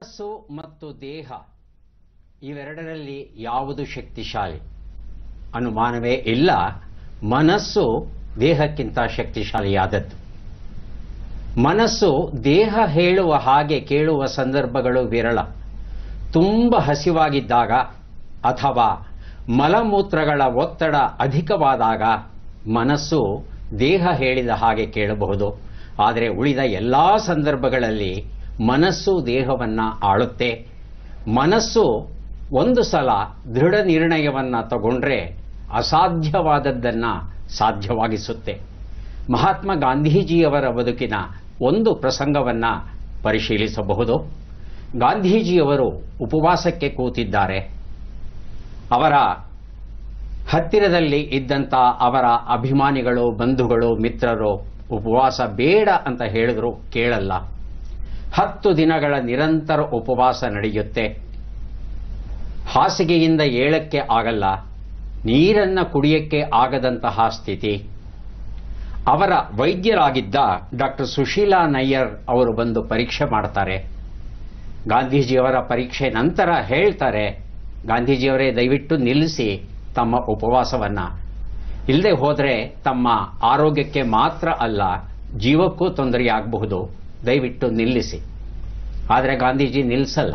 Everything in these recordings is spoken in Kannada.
ಮನಸ್ಸು ಮತ್ತು ದೇಹ ಇವೆರಡರಲ್ಲಿ ಯಾವುದು ಶಕ್ತಿಶಾಲಿ ಅನುಮಾನವೇ ಇಲ್ಲ ಮನಸ್ಸು ದೇಹಕ್ಕಿಂತ ಶಕ್ತಿಶಾಲಿಯಾದದ್ದು ಮನಸ್ಸು ದೇಹ ಹೇಳುವ ಹಾಗೆ ಕೇಳುವ ಸಂದರ್ಭಗಳು ವಿರಳ ತುಂಬ ಹಸಿವಾಗಿದ್ದಾಗ ಅಥವಾ ಮಲಮೂತ್ರಗಳ ಒತ್ತಡ ಅಧಿಕವಾದಾಗ ಮನಸ್ಸು ದೇಹ ಹೇಳಿದ ಹಾಗೆ ಕೇಳಬಹುದು ಆದರೆ ಉಳಿದ ಎಲ್ಲ ಸಂದರ್ಭಗಳಲ್ಲಿ ಮನಸ್ಸು ದೇಹವನ್ನ ಆಳುತ್ತೆ ಮನಸ್ಸು ಒಂದು ಸಲ ದೃಢ ನಿರ್ಣಯವನ್ನ ತಗೊಂಡ್ರೆ ಅಸಾಧ್ಯವಾದದ್ದನ್ನ ಸಾಧ್ಯವಾಗಿಸುತ್ತೆ ಮಹಾತ್ಮ ಗಾಂಧೀಜಿಯವರ ಬದುಕಿನ ಒಂದು ಪ್ರಸಂಗವನ್ನ ಪರಿಶೀಲಿಸಬಹುದು ಗಾಂಧೀಜಿಯವರು ಉಪವಾಸಕ್ಕೆ ಕೂತಿದ್ದಾರೆ ಅವರ ಹತ್ತಿರದಲ್ಲಿ ಇದ್ದಂಥ ಅವರ ಅಭಿಮಾನಿಗಳು ಬಂಧುಗಳು ಮಿತ್ರರು ಉಪವಾಸ ಬೇಡ ಅಂತ ಹೇಳಿದ್ರು ಕೇಳಲ್ಲ ಹತ್ತು ದಿನಗಳ ನಿರಂತರ ಉಪವಾಸ ನಡೆಯುತ್ತೆ ಹಾಸಿಗೆಯಿಂದ ಏಳಕ್ಕೆ ಆಗಲ್ಲ ನೀರನ್ನ ಕುಡಿಯಕ್ಕೆ ಆಗದಂತಹ ಸ್ಥಿತಿ ಅವರ ವೈದ್ಯರಾಗಿದ್ದ ಡಾಕ್ಟರ್ ಸುಶೀಲಾ ನಯ್ಯರ್ ಅವರು ಬಂದು ಪರೀಕ್ಷೆ ಮಾಡ್ತಾರೆ ಗಾಂಧೀಜಿಯವರ ಪರೀಕ್ಷೆ ನಂತರ ಹೇಳ್ತಾರೆ ಗಾಂಧೀಜಿಯವರೇ ದಯವಿಟ್ಟು ನಿಲ್ಲಿಸಿ ತಮ್ಮ ಉಪವಾಸವನ್ನ ಇಲ್ಲದೆ ಹೋದರೆ ತಮ್ಮ ಆರೋಗ್ಯಕ್ಕೆ ಮಾತ್ರ ಅಲ್ಲ ಜೀವಕ್ಕೂ ತೊಂದರೆಯಾಗಬಹುದು ದಯವಿಟ್ಟು ನಿಲ್ಲಿಸಿ ಆದರೆ ಗಾಂಧೀಜಿ ನಿಲ್ಲಿಸಲ್ಲ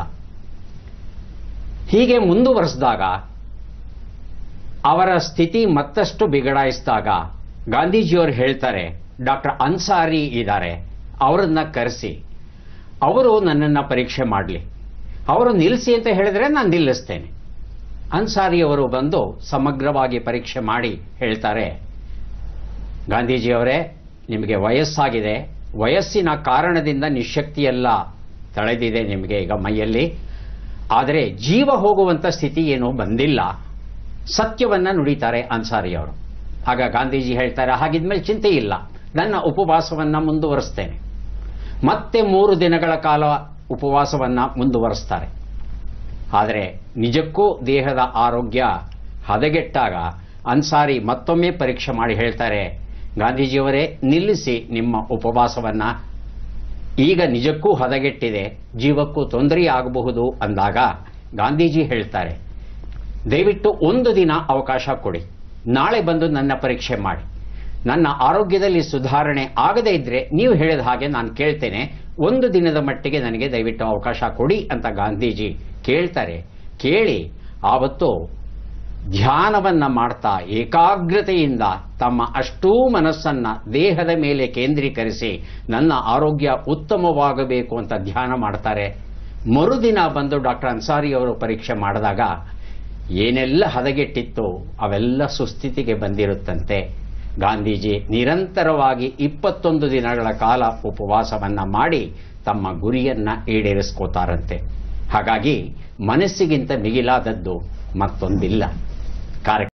ಹೀಗೆ ಮುಂದುವರೆಸಿದಾಗ ಅವರ ಸ್ಥಿತಿ ಮತ್ತಷ್ಟು ಬಿಗಡಾಯಿಸಿದಾಗ ಗಾಂಧೀಜಿಯವರು ಹೇಳ್ತಾರೆ ಡಾಕ್ಟರ್ ಅನ್ಸಾರಿ ಇದ್ದಾರೆ ಅವರನ್ನ ಕರೆಸಿ ಅವರು ನನ್ನನ್ನು ಪರೀಕ್ಷೆ ಮಾಡಲಿ ಅವರು ನಿಲ್ಲಿಸಿ ಅಂತ ಹೇಳಿದ್ರೆ ನಾನು ನಿಲ್ಲಿಸ್ತೇನೆ ಅನ್ಸಾರಿಯವರು ಬಂದು ಸಮಗ್ರವಾಗಿ ಪರೀಕ್ಷೆ ಮಾಡಿ ಹೇಳ್ತಾರೆ ಗಾಂಧೀಜಿಯವರೇ ನಿಮಗೆ ವಯಸ್ಸಾಗಿದೆ ವಯಸ್ಸಿನ ಕಾರಣದಿಂದ ನಿಶಕ್ತಿಯೆಲ್ಲ ತಳೆದಿದೆ ನಿಮಗೆ ಈಗ ಮೈಯಲ್ಲಿ ಆದರೆ ಜೀವ ಹೋಗುವಂಥ ಸ್ಥಿತಿ ಏನೂ ಬಂದಿಲ್ಲ ಸತ್ಯವನ್ನ ನುಡಿತಾರೆ ಅನ್ಸಾರಿಯವರು ಆಗ ಗಾಂಧೀಜಿ ಹೇಳ್ತಾರೆ ಹಾಗಿದ್ಮೇಲೆ ಚಿಂತೆ ಇಲ್ಲ ನನ್ನ ಉಪವಾಸವನ್ನ ಮುಂದುವರಿಸ್ತೇನೆ ಮತ್ತೆ ಮೂರು ದಿನಗಳ ಕಾಲ ಉಪವಾಸವನ್ನ ಮುಂದುವರಿಸ್ತಾರೆ ಆದರೆ ನಿಜಕ್ಕೂ ದೇಹದ ಆರೋಗ್ಯ ಹದಗೆಟ್ಟಾಗ ಅನ್ಸಾರಿ ಮತ್ತೊಮ್ಮೆ ಪರೀಕ್ಷೆ ಮಾಡಿ ಹೇಳ್ತಾರೆ ಗಾಂಧೀಜಿಯವರೇ ನಿಲ್ಲಿಸಿ ನಿಮ್ಮ ಉಪವಾಸವನ್ನ ಈಗ ನಿಜಕ್ಕೂ ಹದಗೆಟ್ಟಿದೆ ಜೀವಕ್ಕೂ ತೊಂದರೆ ಆಗಬಹುದು ಅಂದಾಗ ಗಾಂಧೀಜಿ ಹೇಳ್ತಾರೆ ದಯವಿಟ್ಟು ಒಂದು ದಿನ ಅವಕಾಶ ಕೊಡಿ ನಾಳೆ ಬಂದು ನನ್ನ ಪರೀಕ್ಷೆ ಮಾಡಿ ನನ್ನ ಆರೋಗ್ಯದಲ್ಲಿ ಸುಧಾರಣೆ ಆಗದೇ ಇದ್ರೆ ನೀವು ಹೇಳಿದ ಹಾಗೆ ನಾನು ಕೇಳ್ತೇನೆ ಒಂದು ದಿನದ ಮಟ್ಟಿಗೆ ನನಗೆ ದಯವಿಟ್ಟು ಅವಕಾಶ ಕೊಡಿ ಅಂತ ಗಾಂಧೀಜಿ ಕೇಳ್ತಾರೆ ಕೇಳಿ ಆವತ್ತು ಧ್ಯಾನವನ್ನ ಮಾಡ್ತಾ ಏಕಾಗ್ರತೆಯಿಂದ ತಮ್ಮ ಅಷ್ಟೂ ಮನಸ್ಸನ್ನ ದೇಹದ ಮೇಲೆ ಕೇಂದ್ರೀಕರಿಸಿ ನನ್ನ ಆರೋಗ್ಯ ಉತ್ತಮವಾಗಬೇಕು ಅಂತ ಧ್ಯಾನ ಮಾಡ್ತಾರೆ ಮರುದಿನ ಬಂದು ಡಾಕ್ಟರ್ ಅನ್ಸಾರಿ ಅವರು ಪರೀಕ್ಷೆ ಮಾಡಿದಾಗ ಏನೆಲ್ಲ ಹದಗೆಟ್ಟಿತ್ತು ಅವೆಲ್ಲ ಸುಸ್ಥಿತಿಗೆ ಬಂದಿರುತ್ತಂತೆ ಗಾಂಧೀಜಿ ನಿರಂತರವಾಗಿ ಇಪ್ಪತ್ತೊಂದು ದಿನಗಳ ಕಾಲ ಉಪವಾಸವನ್ನ ಮಾಡಿ ತಮ್ಮ ಗುರಿಯನ್ನ ಈಡೇರಿಸ್ಕೋತಾರಂತೆ ಹಾಗಾಗಿ ಮನಸ್ಸಿಗಿಂತ ಮಿಗಿಲಾದದ್ದು ಮತ್ತೊಂದಿಲ್ಲ ಕಾರ್ಯಕ್ರಮ